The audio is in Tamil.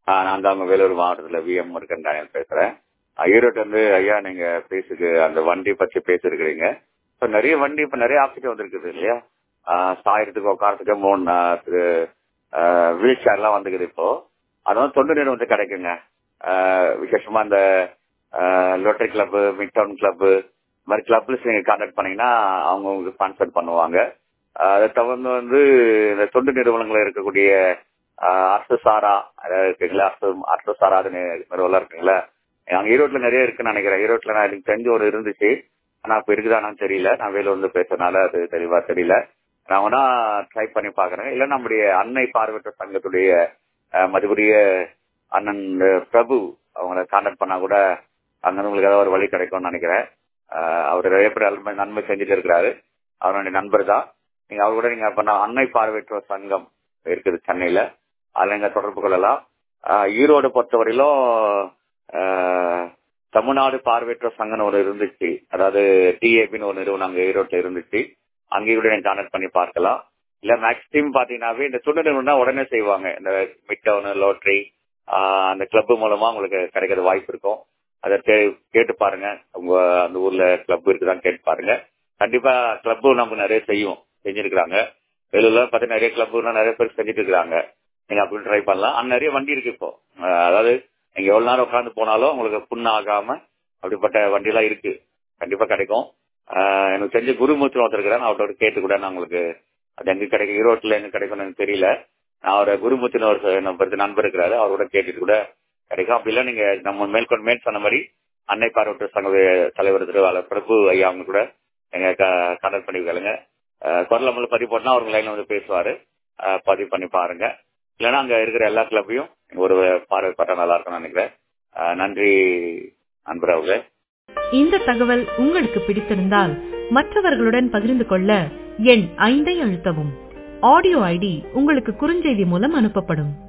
ஆஹ் நான் தான் வேலூர் மாவட்டத்துல விஎம் இருக்கேன் டயல் பேசுறேன் ஆஹ் ஈரோட்டு வந்து ஐயா நீங்க பேசுக்கு அந்த வண்டி பத்தி பேசிருக்கிறீங்க இப்ப நிறைய வண்டி இப்ப நிறைய ஆப்ஷன் வந்திருக்குது இல்லையா ஆஹ் சாயறதுக்கு உட்காரத்துக்கு மூணு வீல் சேர் எல்லாம் வந்துக்குது இப்போ அதுவும் தொண்டு நிறுவனத்துக்கு கிடைக்குங்க ஆஹ் விசேஷமா இந்த lottery club mid town club இந்த மாதிரி கிளப்ல நீங்க கான்டாக்ட் பண்ணீங்கன்னா அவங்க உங்களுக்கு ஸ்பான்சர் பண்ணுவாங்க ஆஹ் அதை தவிர்த்து வந்து இந்த தொண்டு நிறுவனங்கள் இருக்கக்கூடிய ஆஹ் அரசு சாரா அதாவது இருக்குங்களா அரசு அரசு சாராத நி- நிறுவனம் இருக்குங்களா அங்க ஈரோட்ல நிறைய இருக்குன்னு நினைக்கிறேன் ஈரோட்ல நான் எனக்கு தெரிஞ்ச ஒரு இருந்துச்சு ஆனா இப்ப இருக்குதானான்னு தெரியல நான் வேலூர் வந்து பேசுறதுனால அது தெளிவா தெரியல நான் வேணா ட்ரை பண்ணி பாக்குறேன் இல்ல நம்முடைய அன்னை பார்வையற்ற சங்கத்துடைய ஆஹ் மதிப்புரிய அண்ணன் அஹ், பிரபு அவங்கள கான்டாக்ட் பண்ணா கூட அங்க உங்களுக்கு ஏதாவது ஒரு வழி கிடைக்கும்னு நினைக்கிறேன் ஆஹ் அவர் நிறைய பேர் நன்மை நன்மை செஞ்சுட்டு இருக்கிறாரு அவருடைய நண்பர் தான் நீங்க அவர் கூட நீங்க பண்ண அன்னை பார்வையற்றோர் சங்கம் இருக்குது சென்னையில அதுல நீங்க தொடர்பு கொள்ளலாம் ஆஹ் ஈரோடு பொறுத்தவரையிலும் ஆஹ், தமிழ்நாடு பார்வையற்றோர் சங்கம் ஒன்று இருந்துச்சு அதாவது டிஏபின்னு ஒரு நிறுவனம் அங்க ஈரோட்ல இருந்துச்சு அங்கேயும் கூட நீங்க கான்டாக்ட் பண்ணி பார்க்கலாம் இல்ல மேக்ஸிமம் பாத்தீங்கன்னாவே இந்த துணை நிறுவனம் உடனே செய்வாங்க இந்த மிட் டவுன் லோட்டரி அந்த கிளப் மூலமா உங்களுக்கு கிடைக்கிற வாய்ப்பு இருக்கும் அதை தே- கேட்டு பாருங்க உங்க அந்த ஊர்ல கிளப் இருக்குதான்னு கேட்டு பாருங்க கண்டிப்பா கிளப் நமக்கு நிறைய செய்யும் செஞ்சிருக்கிறாங்க வேலூர்ல பார்த்தா நிறைய கிளப் நிறைய பேர் செஞ்சுட்டு இருக்காங்க நீங்க அப்படி ட்ரை பண்ணலாம் அங்க நிறைய வண்டி இருக்கு இப்போ அஹ் அதாவது நீங்க எவ்வளவு நேரம் உட்காந்து போனாலும் உங்களுக்கு புண்ணு ஆகாம அப்படிப்பட்ட வண்டி எல்லாம் இருக்கு கண்டிப்பா கிடைக்கும் ஆஹ் எனக்கு தெரிஞ்ச குருமூர்த்தி ஒருத்தர் இருக்கிறேன் அவர்கிட்ட கேட்டு கூட நான் உங்களுக்கு அது எங்க கிடைக்கும் ஈரோட்ல எங்க கிடைக்கும்னு எனக்கு தெரியல நான் அவரை குருமூர்த்தின்னு ஒரு நம்பர் நண்பர் இருக்கிறாரு அவரோட கேட்டுட்டு கூட கிடைக்கும் அப்படி இல்ல நீங்க நம்ம மேற்கொண்டு மேல் சொன்ன மாதிரி அன்னை பார்வையற்ற சங்க தலைவர் திரு பிரபு ஐயா அவங்க கூட எங்க கான்டாக்ட் பண்ணி கேளுங்க குரல் அமல பதிவு போட்டா அவர் லைன்ல வந்து பேசுவாரு அஹ் பதிவு பண்ணி பாருங்க இல்லைன்னா அங்க இருக்கிற எல்லா கிளப்பையும் ஒரு பார்வை பார்த்தா நல்லா இருக்கும்னு நினைக்கிறேன் அஹ் நன்றி அன்பர் அவர்களே இந்த தகவல் உங்களுக்கு பிடித்திருந்தால் மற்றவர்களுடன் பகிர்ந்து கொள்ள எண் ஐந்தை அழுத்தவும் ஆடியோ ஐடி உங்களுக்கு குறுஞ்செய்தி மூலம் அனுப்பப்படும்